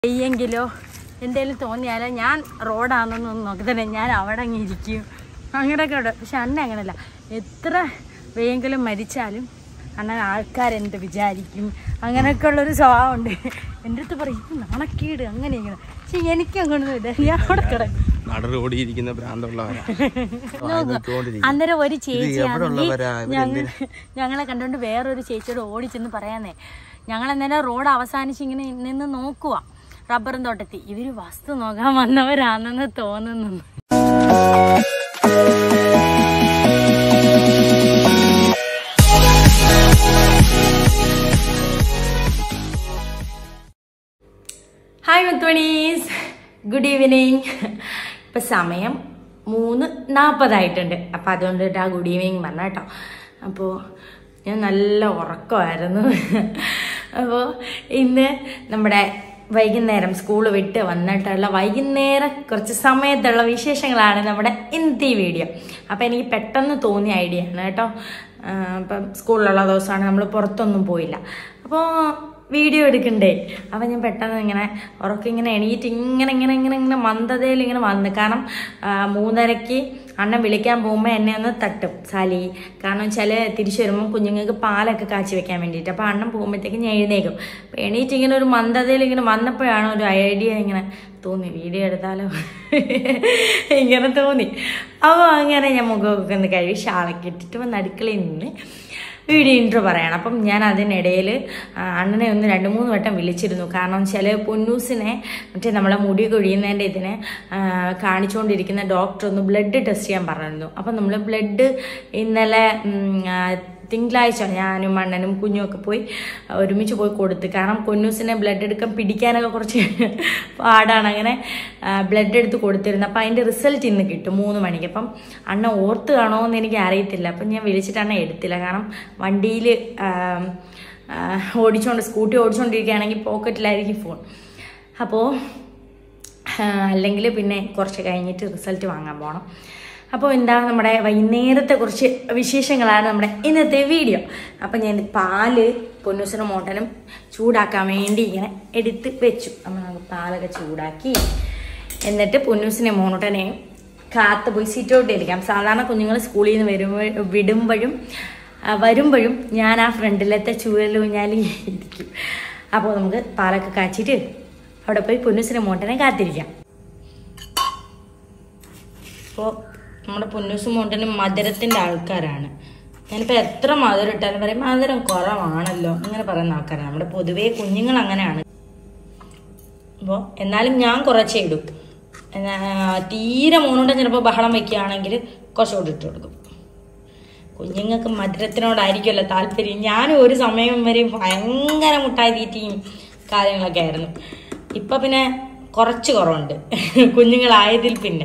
ചെയ്യെങ്കിലോ എന്തേലും തോന്നിയാലോ ഞാൻ റോഡാണെന്നൊന്നും നോക്കത്തില്ല ഞാൻ അവിടെ അങ്ങ് ഇരിക്കും അങ്ങനെയൊക്കെ ഉണ്ട് പക്ഷെ അണ്ണ അങ്ങനെയല്ല എത്ര വെയെങ്കിലും മരിച്ചാലും അണ്ണൻ ആൾക്കാരെന്ത് വിചാരിക്കും അങ്ങനെയൊക്കെ ഉള്ളൊരു സ്വഭാവമുണ്ട് എൻ്റെ അടുത്ത് പറയും "ഇത് നാണക്കേട് അങ്ങനെ ഇങ്ങനെ പക്ഷെ എനിക്ക് അങ്ങനൊന്നും ഇല്ല ഞാൻ അവിടെ കിടക്കും നട ഓടിയിരിക്കുന്ന ഭ്രാന്തമുള്ളവരാ അന്നേരം ഒരു എവിടെയുള്ളവരാ? ചേച്ചിയാണെങ്കിൽ ഞങ്ങൾ ഞങ്ങളെ കണ്ടുകൊണ്ട് വേറൊരു ചേച്ചിയോട് ഓടിച്ചെന്ന് പറയാന്നേ ഞങ്ങൾ അന്നേരം റോഡ് അവസാനിച്ച് ഇങ്ങനെ നിന്ന് നോക്കുക റബ്ബറും തോട്ടത്തിൽ ഇവര് വസ്തു നോക്കാൻ വന്നവരാണെന്ന് തോന്നുന്നു ഹായ് മുത്തുമണീസ് ഗുഡ് ഈവനിങ് ഇപ്പം സമയം മൂന്ന് നാൽപ്പതായിട്ടുണ്ട് അപ്പം അതുകൊണ്ട് ആ ഗുഡ് ഈവനിങ് പറഞ്ഞ കേട്ടോ അപ്പോൾ ഞാൻ നല്ല ഉറക്കമായിരുന്നു അപ്പോൾ ഇന്ന് നമ്മുടെ വൈകുന്നേരം സ്കൂൾ വിട്ട് വന്നിട്ടുള്ള വൈകുന്നേരം കുറച്ച് സമയത്തുള്ള വിശേഷങ്ങളാണ് നമ്മുടെ ഇന്നത്തെ ഈ വീഡിയോ അപ്പോൾ എനിക്ക് പെട്ടെന്ന് തോന്നിയ ഐഡിയ ആണ് കേട്ടോ ആ, അപ്പം സ്കൂളിലുള്ള ദിവസമാണ് നമ്മൾ പുറത്തൊന്നും പോയില്ല അപ്പോൾ വീഡിയോ എടുക്കണ്ടേ അപ്പം ഞാൻ പെട്ടെന്ന് ഇങ്ങനെ ഉറക്കം ഇങ്ങനെ എണീറ്റ് ഇങ്ങനെ ഇങ്ങനെ ഇങ്ങനെ ഇങ്ങനെ മന്ദതയിൽ ഇങ്ങനെ വന്ന് കാരണം ആ, മൂന്നരയ്ക്ക് അണ്ണൻ വിളിക്കാൻ പോകുമ്പോൾ എന്നെ ഒന്ന് തട്ടും സാലി കാരണം വെച്ചാൽ തിരിച്ചു വരുമ്പോൾ കുഞ്ഞുങ്ങൾക്ക് പാലൊക്കെ കാച്ചി വെക്കാൻ വേണ്ടിയിട്ട് അപ്പോൾ അണ്ണൻ പോകുമ്പോഴത്തേക്ക് ഞാൻ എഴുന്നേക്കും അപ്പോൾ എണീറ്റ് ഇങ്ങനെ ഒരു മന്ദതയിൽ ഇങ്ങനെ വന്നപ്പോഴാണ് ഒരു ഐഡിയ ഇങ്ങനെ തോന്നി വീഡിയോ എടുത്താലോ ഇങ്ങനെ തോന്നി അപ്പോൾ അങ്ങനെ ഞാൻ മുഖമൊക്കെ ഒന്ന് കഴുകി ഷാളൊക്കെ ഇട്ടിട്ട് വന്ന് അടുക്കളയിൽ നിന്ന് വീഡിയോ ഇൻട്രോ പറയണം അപ്പം ഞാൻ അതിനിടയിൽ അണ്ണനെ ഒന്ന് രണ്ട് മൂന്ന് വട്ടം വിളിച്ചിരുന്നു കാരണം വെച്ചാൽ പൊന്നൂസിനെ മറ്റേ നമ്മളെ മുടി കൊഴിയുന്നതിൻ്റെ ഇതിനെ ആ, കാണിച്ചുകൊണ്ടിരിക്കുന്ന ഡോക്ടർ ഒന്ന് ബ്ലഡ് ടെസ്റ്റ് ചെയ്യാൻ പറഞ്ഞിരുന്നു അപ്പം നമ്മൾ ബ്ലഡ് ഇന്നലെ ഉം, ആ, തിങ്കളാഴ്ച ഞാനും അണ്ണനും കുഞ്ഞും ഒക്കെ പോയി ഒരുമിച്ച് പോയി കൊടുത്ത് കാരണം പൊന്നൂസിനെ ബ്ലഡ് എടുക്കാൻ പിടിക്കാനൊക്കെ കുറച്ച് പാടാണ് അങ്ങനെ ബ്ലഡ് എടുത്ത് കൊടുത്തിരുന്നു അപ്പം അതിൻ്റെ റിസൾട്ട് ഇന്ന് കിട്ടും മൂന്ന് മണിക്ക് അപ്പം അണ്ണ ഓർത്ത് കാണോ എന്ന് എനിക്ക് അറിയത്തില്ല അപ്പം ഞാൻ വിളിച്ചിട്ട് അണ്ണ എടുത്തില്ല കാരണം വണ്ടിയിൽ ഓടിച്ചുകൊണ്ട് സ്കൂട്ടി ഓടിച്ചുകൊണ്ടിരിക്കുകയാണെങ്കിൽ പോക്കറ്റിലായിരിക്കും ഫോൺ അപ്പോൾ അല്ലെങ്കിൽ പിന്നെ കുറച്ച് കഴിഞ്ഞിട്ട് റിസൾട്ട് വാങ്ങാൻ പോകണം അപ്പോൾ എന്താ നമ്മുടെ വൈകുന്നേരത്തെ കുറച്ച് വിശേഷങ്ങളാണ് നമ്മുടെ ഇന്നത്തെ വീഡിയോ അപ്പം ഞാൻ പാല് പൊന്നൂസിനും മോട്ടനും ചൂടാക്കാൻ വേണ്ടി ഇങ്ങനെ എടുത്ത് വെച്ചു അപ്പം നമുക്ക് പാലൊക്കെ ചൂടാക്കി എന്നിട്ട് പൊന്നൂസിനെ മോട്ടനെയും കാത്ത് പോയി സീറ്റ് ഔട്ട് ഇരിക്കാം സാധാരണ കുഞ്ഞുങ്ങൾ സ്കൂളിൽ നിന്ന് വരുമ്പോൾ വിടുമ്പോഴും ആ, വരുമ്പോഴും ഞാൻ ആ ഫ്രണ്ടിലത്തെ ചൂരലൂഞ്ഞാൽ ഇരിക്കും അപ്പോൾ നമുക്ക് പാലൊക്കെ കാച്ചിട്ട് അവിടെ പോയി പൊന്നൂസിനെ മോട്ടനെ കാത്തിരിക്കാം അപ്പോൾ നമ്മുടെ പൊന്നൂസ് മോണ്ടന് മധുരത്തിൻ്റെ ആൾക്കാരാണ് ഞാനിപ്പോൾ എത്ര മധുരം ഇട്ടാലും പറയും മധുരം കുറവാണല്ലോ അങ്ങനെ പറയുന്ന ആൾക്കാരാണ് നമ്മുടെ പൊതുവേ കുഞ്ഞുങ്ങൾ അങ്ങനെയാണ് അപ്പോൾ എന്നാലും ഞാൻ കുറച്ചേ ഇടും എന്നാ തീരെ മോനോണ്ട് ചിലപ്പോൾ ബഹളം വെക്കുകയാണെങ്കിൽ കുറച്ചുകൂടി ഇട്ട് കൊടുക്കും കുഞ്ഞുങ്ങൾക്ക് മധുരത്തിനോടായിരിക്കുമല്ലോ താല്പര്യം ഞാനും ഒരു സമയം വരെ ഭയങ്കര മുട്ടായി തീറ്റിയും കാര്യങ്ങളൊക്കെ ആയിരുന്നു ഇപ്പം പിന്നെ കുറച്ച് കുറവുണ്ട് കുഞ്ഞുങ്ങളായതിൽ പിന്നെ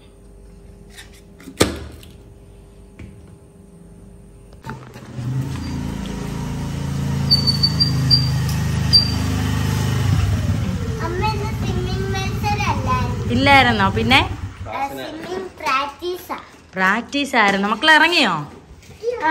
അമ്മ ഇന്ന് സ്വിമ്മിംഗ് മത്സരമല്ലായിരുന്നു ഇല്ലായിരുന്നോ പിന്നെ സ്വിമ്മിംഗ് പ്രാക്ടീസാ പ്രാക്ടീസ് ആയിരുന്നു മക്കൾ ഇറങ്ങിയോ ആ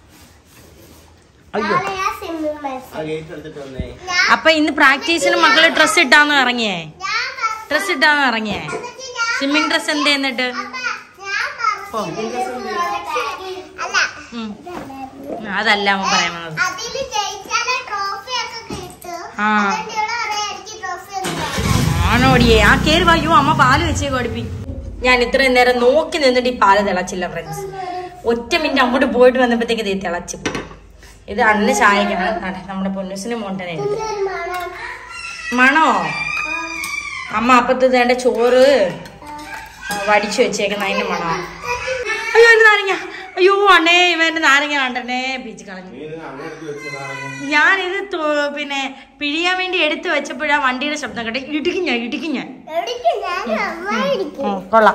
അയ്യോ നാളെ ഞാൻ സ്വിമ്മിംഗ് മത്സരം ഞാൻ അപ്പൊ ഇന്ന് പ്രാക്ടീസിന് മക്കള് ഡ്രസ് ഇട്ടാന്ന് ഇറങ്ങിയേ ഞാൻ പറ- ഡ്രസ് ഇട്ടാന്ന് ഇറങ്ങിയേ എന്നിട്ട് ഞാൻ സ്വിമ്മിങ് ഡ്രസ് എന്ത് എന്നിട്ട് അമ്മ, ഞാൻ പറഞ്ഞു അല്ല ഉം. അതല്ല അവൻ പറയാൻ വന്നത് അതില് ജയിച്ചാലേ ട്രോഫി ഒക്കെ കിട്ടും ആ. അതുകൊണ്ട് ഇവിടെ പറയാം എനിക്ക് ട്രോഫി ഒന്നും വേണ്ട. ആണോടിയേ ആ കേറി വായോ അമ്മ പാല് വെച്ചേ കൊടുപ്പി ഞാൻ ഇത്രയും നേരം നോക്കി നിന്നിട്ട് ഈ പാല് തിളച്ചില്ല ഫ്രണ്ട്സ് ഒറ്റ മിനിറ്റ് അങ്ങോട്ട് പോയിട്ട് വന്നപ്പോഴത്തേക്ക് ഇത് തിളച്ചു ഇത് അന്ന് ചായക്കാണ് അതെ, നമ്മുടെ പൊന്നൂസിന് മോണ്ടനെ എടുത്ത് ഇതൊരു മണം. മണോ അമ്മ അപ്പത്ത് വേണ്ട ചോറ് ആ, വടിച്ചു വെച്ചേക്കുന്ന അതിന്റെ മണോ അയ്യോ എന്റെ നാരങ്ങ അയ്യോ അണ്ണേ ഇവന്റെ നാരങ്ങ കണ്ടനെ പീച്ച് കളഞ്ഞു ഞാനിത് തൊ- പിന്നെ പിഴിയാൻ വേണ്ടി എടുത്തു വെച്ചപ്പോഴാ വണ്ടിയുടെ ശബ്ദം കേട്ടെ ഇടിക്കും ഞാൻ ഇടിക്കും ഞാൻ എവിടേക്ക് ഞാൻ അമ്മ ഇരിക്കും. ഉം, കൊള്ളാം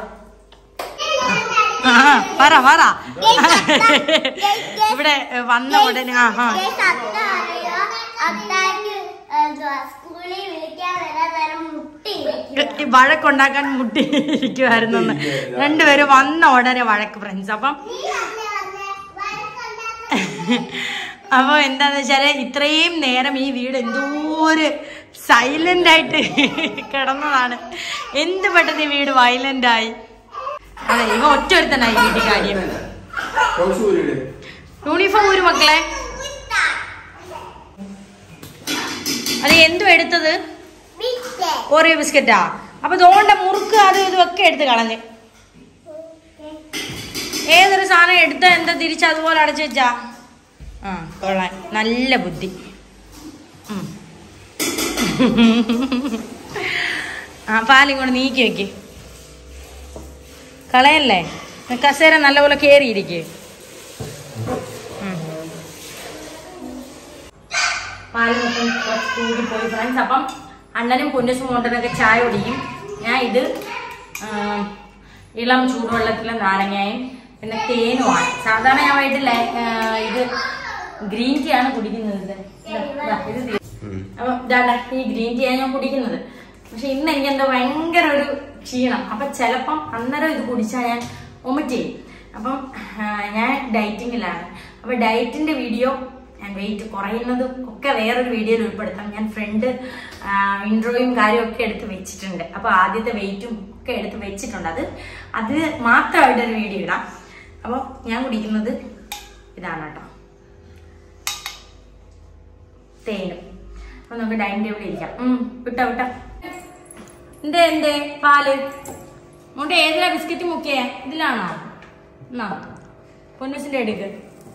ആ പറ പറ ഇവിടെ വന്ന ഉടനെ ആ ആ ഗൈസ്, അത്ത അറിയോ? അത്താക്ക് എന്തുവാ, സ്കൂളിൽ വിളിക്കാൻ വരാൻ നേരം മുട്ടിയിരിക്കും. ഈ വഴക്കുണ്ടാക്കാൻ മുട്ടിയിരിക്കുമായിരുന്നു എന്ന് രണ്ടുപേരും വന്ന ഉടനെ വഴക്ക് ഫ്രണ്ട്സ് അപ്പം നീ വന്നേ, വന്നേ. വഴക്കുണ്ടാക്കാൻ അപ്പോൾ എന്താന്ന് വെച്ചാല് ഇത്രയും നേരം ഈ വീട് എന്തോ ഒരു സൈലന്റ് ആയിട്ട് കിടന്നതാണ് എന്ത് പെട്ടെന്ന് ഈ വീട് വയലന്റ് ആയി അതെ ഇവ ഒറ്റ ഒരുത്തനായി വീട്ടിൽ കാര്യം യൂണിഫോം ഒരു മക്കളെ അതെ എന്തു എടുത്തത് ബിറ്റ് ഓറിയോ ബിസ്ക്കറ്റാ അപ്പൊ ദോണ്ട മുറുക്ക് അത് ഇതും ഒക്കെ എടുത്ത് കളഞ്ഞ് ഏതൊരു സാധനം എടുത്ത എന്താ തിരിച്ച് അതുപോലെ അടച്ചു വെച്ചാ ആ കൊള്ളാൻ നല്ല ബുദ്ധി ഉം. ആ പാലും കൊണ്ട് നീക്കി വെക്ക് കളയല്ലേ കസേര നല്ലപോലെ കേറിയിരിക്കേ പാല് മൊത്തം കുറച്ച് കൂടി പോയി ഫ്രണ്ട്സ് അപ്പം അണ്ണനും പൊന്നുസും കൊണ്ടനൊക്കെ ചായ കുടിക്കും ഞാൻ ഇത് ആ, ഇളം ചൂടുവെള്ളത്തിലെ നാരങ്ങയും പിന്നെ തേനുമാണ് സാധാരണ ഞാൻ വൈകിട്ട് ലൈ- ആ, ഇത് ഗ്രീൻ ടീ ആണ് കുടിക്കുന്നത് ഇത്. ദാ, ഇത് തീ- അപ്പം ഇതാണ്ട ഈ ഗ്രീൻ ടീ ആണ് ഞാൻ കുടിക്കുന്നത് പക്ഷെ ഇന്ന് എനിക്ക് എന്തോ ഭയങ്കര ഒരു ക്ഷീണം അപ്പൊ ചിലപ്പം അന്നേരം ഇത് കുടിച്ചാൽ ഞാൻ വൊമിറ്റ് ചെയ്യും അപ്പം ആ, ഞാൻ ഡയറ്റിങ്ങിലാണ് അപ്പൊ ഡയറ്റിന്റെ വീഡിയോ ഞാൻ വെയിറ്റ് കുറയുന്നതും ഒക്കെ വേറൊരു വീഡിയോയിൽ ഉൾപ്പെടുത്താം ഞാൻ ഫ്രണ്ട് ഇൻട്രോയും കാര്യവും ഒക്കെ എടുത്ത് വെച്ചിട്ടുണ്ട് അപ്പൊ ആദ്യത്തെ വെയിറ്റും ഒക്കെ എടുത്ത് വെച്ചിട്ടുണ്ട് അത് അത് മാത്രമായിട്ടൊരു വീഡിയോ ഇടാം അപ്പോൾ ഞാൻ കുടിക്കുന്നത് ഇതാണ് കേട്ടോ തേനും അപ്പൊ നമുക്ക് ഡൈനിങ് ടേബിളിൽ ഇരിക്കാം ഉം, വിട്ടോ വിട്ടോ എന്തേ എന്തേ പാല് മോട്ടെ ഏതിലാ ബിസ്ക്കറ്റ് മുക്കിയേ ഇതിലാണോ എന്നാ പൊന്നൂസിന്റെ എടുക്ക്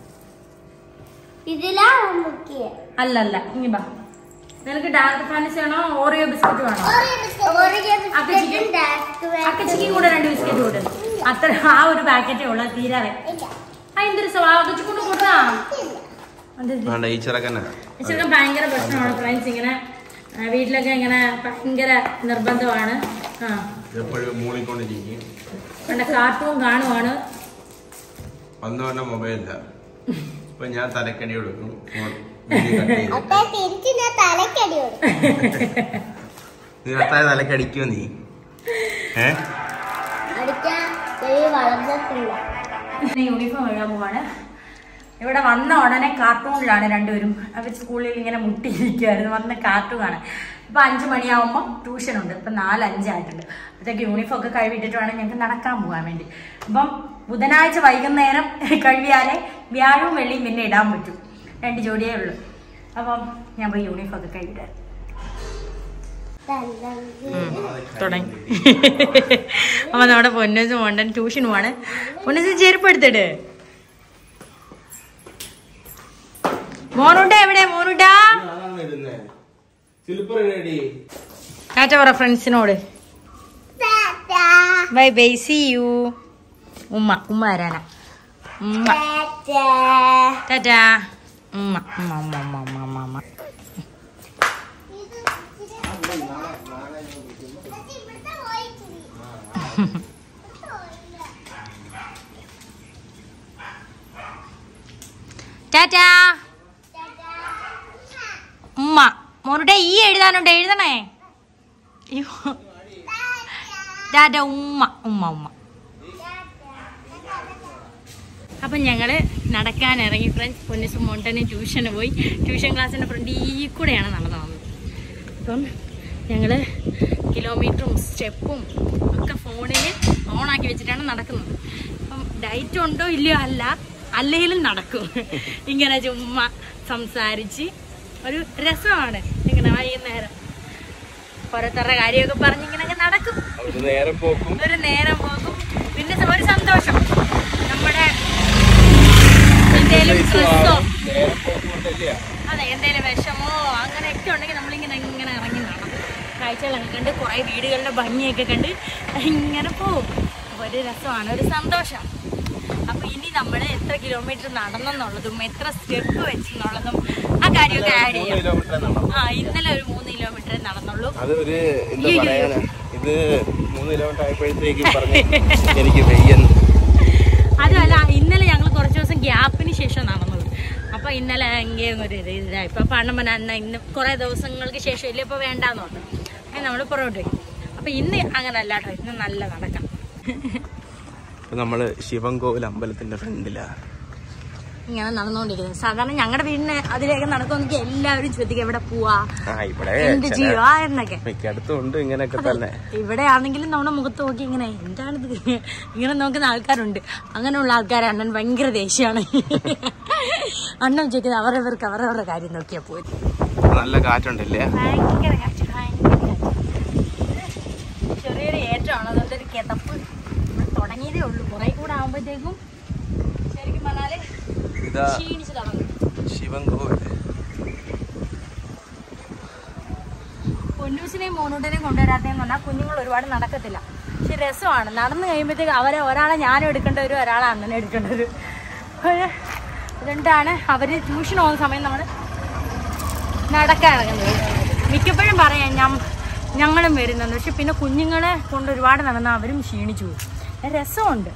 ഇതിലാ മുക്കിയ അല്ല അല്ല ഇനി ബാ നിനക്ക് ഡാർക്ക് ഫാൻസി ആണോ ഓറിയോ ബിസ്ക്കറ്റ് വേണോ അക്കച്ചിക്കും അക്കച്ചിക്കും കൂടെ രണ്ട് ബിസ്ക്കറ്റ് കൂടെ അത്ര ആ ഒരു പാക്കറ്റേ ഉള്ളൂ അത് തീരാതെ ആ എന്തൊരു അക്കച്ചി കൊണ്ട് കൂട്ടാ വേണ്ട ഈ ചെറുക്കനെ ചെറുക്കൻ ഭയങ്കര പ്രശ്നമാണ് ഫ്രണ്ട്സ് ഇങ്ങനെ ആ, വീട്ടിലൊക്കെ ഇങ്ങനെ ഭയങ്കര നിർബന്ധമാണ് ആ എപ്പോഴും മൂളിക്കൊണ്ടിരിക്കും പണ്ട കാർട്ടൂൺ കാണുവാണ് വന്നു പറഞ്ഞ മൊബൈലില്ല ഇപ്പൊ ഞാൻ തലക്കടി കൊടുക്കും ഫോൺ വീഡിയോ കട്ട് ചെയ്ത്. അപ്പൊ തിരിച്ച് ഞാൻ തലക്കടി കൊടുക്കും നീ അത്തായ തലക്കടിക്കോ നീ ഏ അടിക്കാൻ ചെവി വളർന്നിട്ടില്ല ഇന്ന് യൂണിഫോം എഴുതാൻ പോവാണ് ഇവിടെ വന്ന ഉടനെ കാർട്ടൂണിലാണ് രണ്ടുപേരും അവർ സ്കൂളിൽ ഇങ്ങനെ മുട്ടിയിരിക്കുമായിരുന്നു വന്ന കാർട്ടൂണാണ് ഇപ്പൊ അഞ്ചു മണിയാവുമ്പോൾ ട്യൂഷൻ ഉണ്ട് ഇപ്പൊ നാല് അഞ്ചായിട്ടുണ്ട് അപ്പോഴത്തേക്ക് യൂണിഫോം ഒക്കെ കഴിവിട്ടിട്ട് വേണം ഞങ്ങൾക്ക് നടക്കാൻ പോകാൻ വേണ്ടി അപ്പം ബുധനാഴ്ച വൈകുന്നേരം കഴിവിയാലേ വ്യാഴവും വെള്ളിയും പിന്നെ ഇടാൻ പറ്റും രണ്ട് ജോഡിയേ ഉള്ളൂ അപ്പം ഞാൻ പോയി യൂണിഫോം ഒക്കെ കഴിവിടാൻ തുടങ്ങി അപ്പൊ നമ്മുടെ പൊന്നൂസ് മോണ്ടൻ ട്യൂഷൻ പോവാണ് പൊന്നൂസ് ചെരുപ്പ് എടുത്തിട്ട് മോനുണ്ട എവിടെ മോനുണ്ടാ ടാറ്റ പറ ഫ്രണ്ട്സിനോട് ബൈ ബൈ സി യു ഉമ്മ ഉമ്മ ആരാനാ ഉമ്മ ടാറ്റാ ഉമ്മ ഉമ്മ ഉമ്മ ഉമ്മ ഉമ്മ ഉമ്മ ഉമ്മ ടാറ്റാ ഉമ്മ മോനുടെ ഈ എഴുതാനുണ്ട് എഴുതണേ അയ്യോ. ടാറ്റ ഉമ്മ ഉമ്മ ഉമ്മ അപ്പം ഞങ്ങൾ നടക്കാൻ ഇറങ്ങി ഫ്രണ്ട്സ് പൊന്നിസും മോണ്ടനെ ട്യൂഷന് പോയി ട്യൂഷൻ ക്ലാസ്സിൻ്റെ ഫ്രണ്ട് ഈ കൂടെയാണ് നടന്നു വന്നത് അപ്പം ഞങ്ങൾ കിലോമീറ്ററും സ്റ്റെപ്പും ഒക്കെ ഫോണിൽ ഓണാക്കി വെച്ചിട്ടാണ് നടക്കുന്നത് അപ്പം ഡയറ്റ് ഉണ്ടോ ഇല്ലയോ അല്ല അല്ലെങ്കിലും നടക്കും ഇങ്ങനെ ചുമ്മാ സംസാരിച്ച് ഒരു രസമാണ് ഇങ്ങനെ വൈകുന്നേരം ഓരോരുത്തരുടെ കാര്യമൊക്കെ പറഞ്ഞ് ഇങ്ങനെയൊക്കെ നടക്കും നേരം പോക്കും ഒരു നേരം പോകും പിന്നെ ഒരു സന്തോഷം നമ്മുടെ എന്തേലും സ്ട്രെസ്സോ നേരം പോക്കുകൊണ്ടല്ലേ അതെ എന്തേലും വിഷമോ അങ്ങനെയൊക്കെ ഉണ്ടെങ്കിൽ നമ്മളിങ്ങനെ ഇങ്ങനെ ഇറങ്ങി നടക്കും കാഴ്ചകളൊക്കെ കണ്ട് കുറേ വീടുകളുടെ ഭംഗിയൊക്കെ കണ്ട് ഇങ്ങനെ പോവും അപ്പൊ ഒരു രസമാണ് ഒരു സന്തോഷം അപ്പൊ ഇനി നമ്മൾ എത്ര കിലോമീറ്റർ നടന്നെന്നുള്ളതും എത്ര സ്റ്റെപ്പ് വെച്ചെന്നുള്ളതും ആ കാര്യമൊക്കെ ആഡ് മൂന്ന് ചെയ്യാം കിലോമീറ്റർ നടന്നു ആ ഇന്നലെ ഒരു മൂന്ന് കിലോമീറ്റർ നടന്നുള്ളൂ അത് ഒരു എന്താ അയ്യോ. പറയാനാ ഇത് മൂന്ന് കിലോമീറ്റർ ആയപ്പോഴത്തേക്ക് പറഞ്ഞു എനിക്ക് വെയ്യെന്ന് അതല്ല ഇന്നലെ ഞങ്ങൾ കുറച്ച് ദിവസം ഗ്യാപ്പിന് ശേഷം നടന്നത് അപ്പൊ ഇന്നലെ എങ്കിലും ഒരു ഇത് ഇതായി ഇപ്പൊ പണം അന്ന് ഇന്ന് കുറെ ദിവസങ്ങൾക്ക് ശേഷം ഇല്ല ഇപ്പൊ വേണ്ടാന്ന് പറഞ്ഞു അങ്ങനെ നമ്മൾ പുറകോട്ട് പോയി അപ്പൊ ഇന്ന് അങ്ങനെ അല്ല കേട്ടോ ഇന്ന് നല്ല നടക്കാം ഇപ്പൊ നമ്മള് ശിവൻകോവിൽ അമ്പലത്തിന്റെ ഫ്രണ്ടിലാ ഇങ്ങനെ നടന്നുകൊണ്ടിരിക്കുന്നത് സാധാരണ ഞങ്ങളുടെ വീടിന് അതിലേക്ക് നടക്കുമെങ്കിൽ എല്ലാവരും ചോദിക്കും എവിടെ പോവാ ആ ഇവിടെ എന്ത് ചില ചെയ്യുവാ എന്നൊക്കെ മിക്കടുത്തും ഉണ്ട് ഇങ്ങനെയൊക്കെ തന്നെ ഇവിടെ ആണെങ്കിലും നമ്മുടെ മുഖത്ത് നോക്കി ഇങ്ങനെ എന്താണിത് ഇങ്ങനെ നോക്കുന്ന ആൾക്കാരുണ്ട് അങ്ങനെയുള്ള ആൾക്കാരെ അണ്ണൻ ഭയങ്കര ദേഷ്യമാണ് അണ്ണൻ ചോദിക്കുന്നത് അവരവർക്ക് അവരവരുടെ കാര്യം നോക്കിയാ പോയി നല്ല കാറ്റുണ്ടല്ലേ ഭയങ്കര കാറ്റ് ഭയങ്കര കാറ്റ് ചെറിയൊരു ഏറ്റമാണ് അതുകൊണ്ട് ഒരു കിതപ്പ് ഇവിടെ തുടങ്ങിയതേ ഉള്ളൂ കുറെ കൂടെ ആകുമ്പോഴത്തേക്കും ശരിക്കും പറഞ്ഞാല് ഇതാ ക്ഷീണിച്ച് തുടങ്ങും ശിവൻ കോവിൽ പൊന്നൂസിനെയും മോനൂട്ടിനെയും കൊണ്ടുവരാത്തേന്ന് പറഞ്ഞാൽ കുഞ്ഞുങ്ങൾ ഒരുപാട് നടക്കത്തില്ല പക്ഷെ രസമാണ് നടന്നു കഴിയുമ്പോഴത്തേക്ക് അവരെ ഒരാളെ ഞാനും എടുക്കേണ്ട വരും ഒരാളെ അണ്ണനെ എടുക്കേണ്ട വരും ഒരു ഇതുകൊണ്ടാണ് അവർ ട്യൂഷൻ പോകുന്ന സമയം നമ്മൾ നടക്കാൻ ഇറങ്ങുന്നത് മിക്കപ്പോഴും പറയാം ഞാൻ ഞങ്ങളും വരുന്നത് പക്ഷെ പിന്നെ കുഞ്ഞുങ്ങളെ കൊണ്ട് ഒരുപാട് നടന്നാൽ അവരും ക്ഷീണിച്ചു പോകും രസമുണ്ട്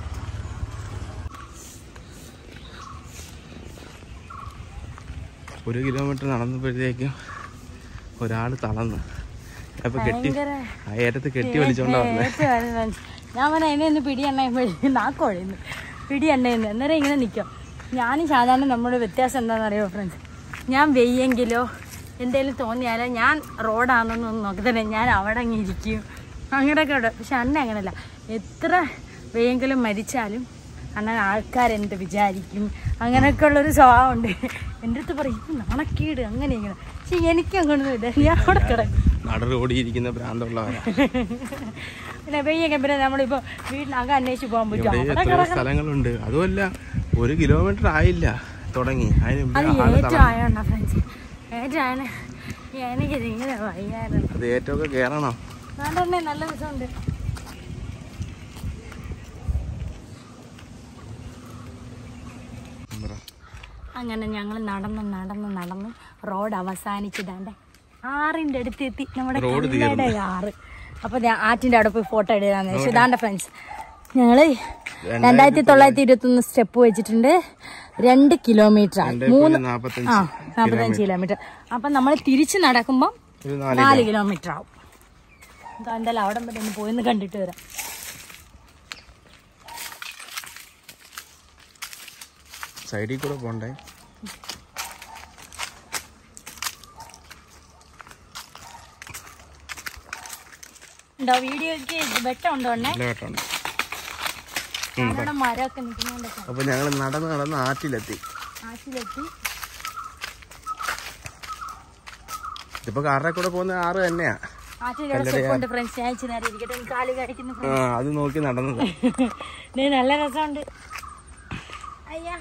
ഒരു കിലോമീറ്റർ നടന്നപ്പോഴത്തേക്കും ഒരാൾ തളർന്നു അപ്പൊ കെട്ടി ഭയങ്കര ആ ഏറ്റത്ത് കെട്ടി വലിച്ചോണ്ടാ വന്നേ ഏറ്റവും advance. ഞാൻ പറഞ്ഞ എന്നെ ഒന്ന് പിടി എണ്ണയുമ്പോഴേ നാക്കോഴുന്നു പിടി എണ്ണയുന്നു അന്നേരം ഇങ്ങനെ നിൽക്കും ഞാനും സാധാരണ നമ്മുടെ വ്യത്യാസം എന്താണെന്ന് അറിയോ ഫ്രണ്ട്സ് ഞാൻ വെയ്യെങ്കിലോ എന്തെങ്കിലും തോന്നിയാലോ ഞാൻ റോഡാണെന്നൊന്നും നോക്കത്തില്ല ഞാൻ അവിടെ അങ്ങ് ഇരിക്കും അങ്ങനെയൊക്കെ ഉണ്ട് പക്ഷെ അന്ന അങ്ങനല്ല എത്ര വെയ്യെങ്കിലും മരിച്ചാലും അണ്ണൻ ആൾക്കാരെന്ത് വിചാരിക്കും അങ്ങനെയൊക്കെ ഉള്ളൊരു സ്വഭാവമുണ്ട് എൻ്റെ അടുത്ത് പറയും "ഇത് നാണക്കേട് അങ്ങനെ ഇങ്ങനെ പക്ഷെ എനിക്ക് അങ്ങനെയൊന്നുമില്ല ഞാൻ അവിടെ കിടക്കും നട റോഡിയിരിക്കുന്ന ഭ്രാന്തമുള്ളവരാ പിന്നെ വെയ്യൊക്കെ പിന്നെ നമ്മളിപ്പോ വീട്ടിനകം അന്വേഷിച്ച് പോകാൻ ഇവിടെ പറ്റുമോ അവിടെ എത്രയോ കിടക്കണം സ്ഥലങ്ങളുണ്ട് അതുമല്ല ഒരു കിലോമീറ്റർ ആയില്ല തുടങ്ങി അതിന് മുമ്പേ അത് ആള് ഏറ്റവും തളർന്നു. ആയോണ്ടാ ഫ്രണ്ട്സ് ഏറ്റവും ആണ് എനിക്കിത് ഇങ്ങനെ വയ്യായിരുന്നു അത് ഏറ്റവും കേറണം അതുകൊണ്ട് നല്ല രസമുണ്ട് അങ്ങനെ ഞങ്ങൾ നടന്ന് നടന്ന് നടന്ന് റോഡ് അവസാനിച്ചതാണ്ട് ആറിന്റെ അടുത്ത് എത്തി നമ്മുടെ റോഡ് കല്ലട ആറ് അപ്പൊ ഞാൻ ആറ്റിന്റെ അവിടെ പോയി ഫോട്ടോ എടുക്കാന്ന് വെച്ചു ഇതാണ്ട ഫ്രണ്ട്സ് ഞങ്ങള് രണ്ടായിരത്തി തൊള്ളായിരത്തി ഇരുപത്തി ഒന്ന് സ്റ്റെപ്പ് വെച്ചിട്ടുണ്ട് രണ്ട് കിലോമീറ്റർ ആണ് രണ്ടേ മൂന്ന് പോയിന്റ് നാപ്പത്തഞ്ച് ആ നാൽപ്പത്തഞ്ച് കിലോമീറ്റർ അപ്പൊ നമ്മൾ തിരിച്ച് നടക്കുമ്പോൾ ഒരു നാല് നാല് കിലോമീറ്റർ ആവും ഇതാ എന്തായാലും അവിടെ വരെ ഒന്ന് പോയിന്ന് കണ്ടിട്ട് വരാം സൈഡിൽ കൂടെ പോണ്ടേ ഉണ്ടോ വീഡിയോക്ക് വെട്ടം ഉണ്ടോ ഉണ്ണേ നല്ല കേട്ടുണ്ട് അവിടെ മരമൊക്കെ നിൽക്കുന്നുണ്ടൊക്കെ അപ്പൊ ഞങ്ങൾ നടന്ന് നടന്ന് ആറ്റിലെത്തി ആറ്റിലെത്തി ഇതിപ്പോ കാറിനെ കൂടെ പോകുന്ന ആറ് തന്നെയാ ആറ്റിന്റെ അവിടെ സ്റ്റെപ്പ് ഉണ്ട് ഫ്രണ്ട്സ് ഞാൻ ഇച്ചിരി നേരം ഇരിക്കട്ടെ എനിക്ക് കാല് കഴിക്കുന്നു ആ അത് നോക്കി നടന്നത് ദേ നല്ല രസമുണ്ട് അയ്യാ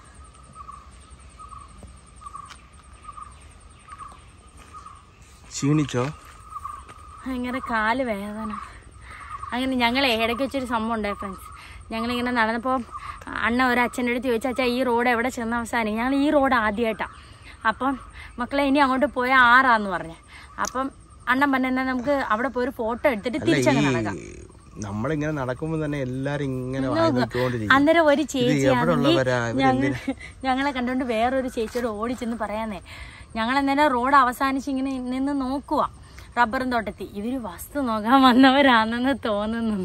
ക്ഷീണിച്ചോ ഭയങ്കര കാല് വേദന അങ്ങനെ ഞങ്ങൾ ഇടയ്ക്ക് വെച്ചൊരു സംഭവം ഉണ്ടായി ഫ്രണ്ട്സ് ഞങ്ങളിങ്ങനെ നടന്നപ്പോൾ അണ്ണ ഒരു അച്ഛൻ്റെ അടുത്ത് ചോദിച്ചു അച്ഛാ ഈ റോഡ് എവിടെ ചെന്ന് അവസാനം ഞങ്ങൾ ഈ റോഡ് ആദ്യമായിട്ടാണ് അപ്പം മക്കളെ ഇനി അങ്ങോട്ട് പോയാൽ ആറാന്ന് പറഞ്ഞു അപ്പം അണ്ണൻ പറഞ്ഞ എന്നാ നമുക്ക് അവിടെ പോയി ഒരു ഫോട്ടോ എടുത്തിട്ട് അല്ല തിരിച്ചങ്ങ് ഈ നടക്കാം നമ്മളിങ്ങനെ നടക്കുമ്പോ തന്നെ എല്ലാരും ഇങ്ങനെ വായി നോക്കിക്കൊണ്ടിരിക്കും അന്നേരം ഒരു ഇത് ചേച്ചി എവിടെ ഉള്ളവരാ ഞങ്ങൾ ഞങ്ങളെ കണ്ടുകൊണ്ട് വേറൊരു ചേച്ചിയോട് ഓടിച്ചെന്ന് പറയാന്നേ ഞങ്ങൾ അന്നേരം റോഡ് അവസാനിച്ച് ഇങ്ങനെ നിന്ന് നോക്കുക റബ്ബറും തോട്ടത്തിൽ ഇവര് വസ്തു നോക്കാൻ വന്നവരാണെന്ന് തോന്നുന്നു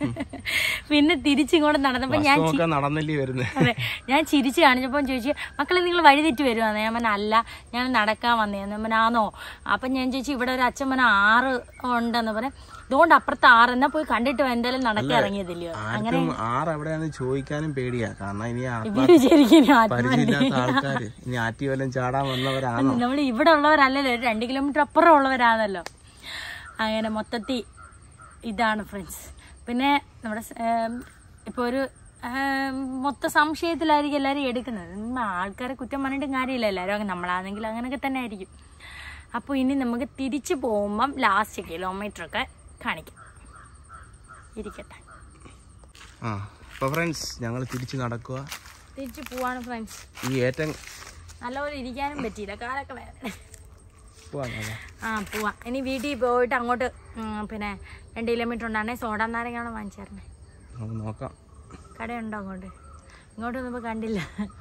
പിന്നെ തിരിച്ചിങ്ങോട്ട് നടന്നപ്പോ ഞാൻ ചി- നോക്കാൻ നടന്നല്ലേ വരുന്നത് അതെ ഞാൻ ചിരിച്ച് കാണിച്ചപ്പോൾ ചോദിച്ചു മക്കളെ നിങ്ങൾ വഴിതെറ്റി വരുവാന്ന് ഞാൻ പറഞ്ഞ അല്ല ഞാൻ നടക്കാൻ വന്നേന്ന് ഞാൻ ആണോ അപ്പം ഞാൻ ചോദിച്ചു ഇവിടെ ഒരു അച്ഛൻ പറഞ്ഞ ആറ് ഉണ്ടെന്ന് പറയാം ഇതുകൊണ്ട് അപ്പുറത്ത് ആറ് എന്നാ പോയി കണ്ടിട്ട് വാ, എന്തായാലും നടക്കാൻ ഇറങ്ങിയതില്ലയോ ആർക്കും ആറ് എവിടെയാന്ന് ചോദിക്കാനും പേടിയാ കാരണം ഇനി ആ- ഇവര് ശരിക്കും പരിചയമില്ലാത്ത ആൾക്കാര് ഇനി ആറ്റി വല്ലതും ചാടാൻ വന്നവരാണോ നമ്മൾ ഇവിടെ ഉള്ളവരല്ലല്ലോ ഒരു രണ്ട് കിലോമീറ്റർ അപ്പുറം ഉള്ളവരാണല്ലോ അങ്ങനെ മൊത്തത്തിൽ ഇതാണ് ഫ്രണ്ട്സ് പിന്നെ നമ്മുടെ ഇപ്പോൾ ഒരു ഏം, മൊത്ത സംശയത്തിലായിരിക്കും എല്ലാവരും എടുക്കുന്നത് ഉം, ആൾക്കാരെ കുറ്റം പറഞ്ഞിട്ടും കാര്യമില്ല എല്ലാവരും അങ്ങനെ നമ്മളാണെങ്കിൽ അങ്ങനെയൊക്കെ തന്നെ ആയിരിക്കും അപ്പോൾ ഇനി നമുക്ക് തിരിച്ചു പോകുമ്പം ലാസ്റ്റ് കിലോമീറ്റർ ഒക്കെ കാണിക്കാം ഇരിക്കട്ടെ ആ അപ്പൊ ഫ്രണ്ട്സ് ഞങ്ങൾ തിരിച്ചു നടക്കുക തിരിച്ചു പോവാണ് ഫ്രണ്ട്സ് ഈ ഏറ്റം നല്ലപോലെ ഇരിക്കാനും പറ്റിയില്ല കാലൊക്കെ വേദന പോവാം നോക്കാം. ആ പോവാം ഇനി വീട്ടിൽ പോയിട്ട് അങ്ങോട്ട് ഉം, പിന്നെ രണ്ട് കിലോമീറ്റർ ഉണ്ടാണേ സോഡാ നാരങ്ങാണ് വാങ്ങിച്ചേരണേ നമുക്ക് നോക്കാം കടയുണ്ടോ അങ്ങോട്ട് ഇങ്ങോട്ടൊന്നും ഇപ്പൊ കണ്ടില്ല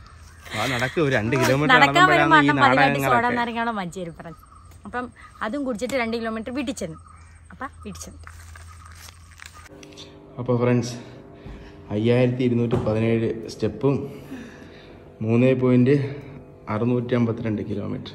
ആ നടക്ക് ഒരു രണ്ട് കിലോമീറ്റർ നടക്കാൻ വരുമ്പോ നടന്നപ്പോഴാണ് ഈ അണ്ണൻ പതിവായിട്ട് സോഡാ നാടകങ്ങളൊക്കെ നാരങ്ങാണ് വാങ്ങിച്ചു തരും പറഞ്ഞു അപ്പം അതും കുടിച്ചിട്ട് രണ്ട് കിലോമീറ്റർ വീട്ടിൽ ചെന്നു അപ്പം വീട്ടിൽ ചെന്നു അപ്പോൾ ഫ്രണ്ട്സ് അയ്യായിരത്തി ഇരുന്നൂറ്റി പതിനേഴ് സ്റ്റെപ്പും മൂന്ന് പോയിന്റ് അറുന്നൂറ്റി അമ്പത്തിരണ്ട് കിലോമീറ്റർ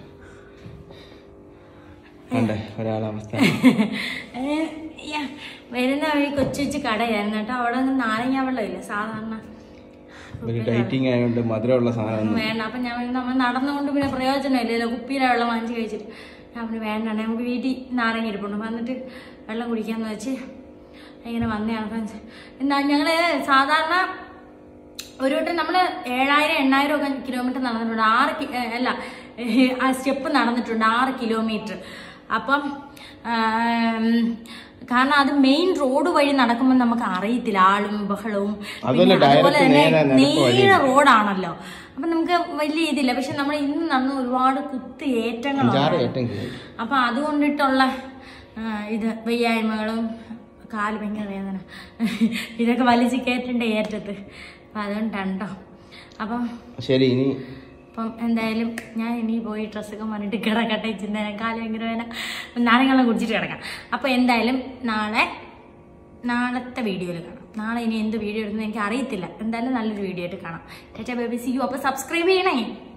കണ്ടേ ഒരാളവസ്ഥ ഏ, യ്യ, വരുന്ന വഴി കൊച്ചു കൊച്ചു കടയായിരുന്നു കേട്ടോ അവിടെ ഒന്നും നാരങ്ങ വെള്ളമില്ല സാധാരണ ഒരു ഡൈറ്റിങ് ആയതുകൊണ്ട് മധുരമുള്ള സാധനം വേണ്ട അപ്പൊ ഞാൻ പറഞ്ഞു, നമ്മൾ നടന്നുകൊണ്ട് പിന്നെ പ്രയോജനമില്ലല്ലോ കുപ്പിയിലെ വെള്ളം വാങ്ങിച്ച് കഴിച്ചിട്ട് ഞാൻ പറഞ്ഞു വേണ്ട നമുക്ക് വീട്ടിൽ നാരങ്ങ ഇരിപ്പുണ്ട് വന്നിട്ട് വെള്ളം കുടിക്കാന്ന് വെച്ച് ഇങ്ങനെ വന്നതാണ് ഫ്രണ്ട്സ് എന്താ ഞങ്ങള് സാധാരണ ഒരു വട്ടം നമ്മള് ഏഴായിരം എണ്ണായിരം ഒക്കെ കിലോമീറ്റർ നടന്നിട്ടുണ്ട് ആറ് കി- ഏ, അല്ല ഏ, ആ സ്റ്റെപ്പ് നടന്നിട്ടുണ്ട് ആറ് കിലോമീറ്റർ അപ്പം ആം, കാരണം അത് മെയിൻ റോഡ് വഴി നടക്കുമ്പോൾ നമുക്ക് അറിയത്തില്ല ആളും ബഹളവും അതല്ല, പിന്നെ അതുപോലെ direct തന്നെ നേരെ നിരപ്പ് നേരെ റോഡാണല്ലോ അപ്പൊ നമുക്ക് വലിയ ഇതില്ല പക്ഷെ നമ്മൾ ഇന്ന് നടന്ന ഒരുപാട് കുത്തി ഏറ്റങ്ങളാണ് അഞ്ചാറ് ഏറ്റം കയറി അപ്പൊ അതുകൊണ്ടിട്ടുള്ള ആ, ഇത് വയ്യായ്മകളും കാല് ഭയങ്കര വേദന ഇതൊക്കെ വലിച്ച് കയറ്റണ്ട ഏറ്റത്ത് അപ്പൊ അതുകൊണ്ടുണ്ടോ അപ്പം ശരി ഇനി അപ്പം എന്തായാലും ഞാൻ ഇനി പോയി ഡ്രസ്സൊക്കെ മാറിയിട്ട് കിടക്കട്ടെ ചിന്ത കാല് ഭയങ്കര വേദന നാരങ്ങളും കുടിച്ചിട്ട് കിടക്കാം അപ്പോൾ എന്തായാലും നാളെ നാളത്തെ വീഡിയോയിൽ കാണാം നാളെ ഇനി എന്ത് വീഡിയോ എടുക്കുന്നത് എനിക്ക് അറിയത്തില്ല എന്തായാലും നല്ലൊരു വീഡിയോ ആയിട്ട് കാണാം ചേച്ചാ ബേബി സി യു അപ്പോൾ സബ്സ്ക്രൈബ് ചെയ്യണേ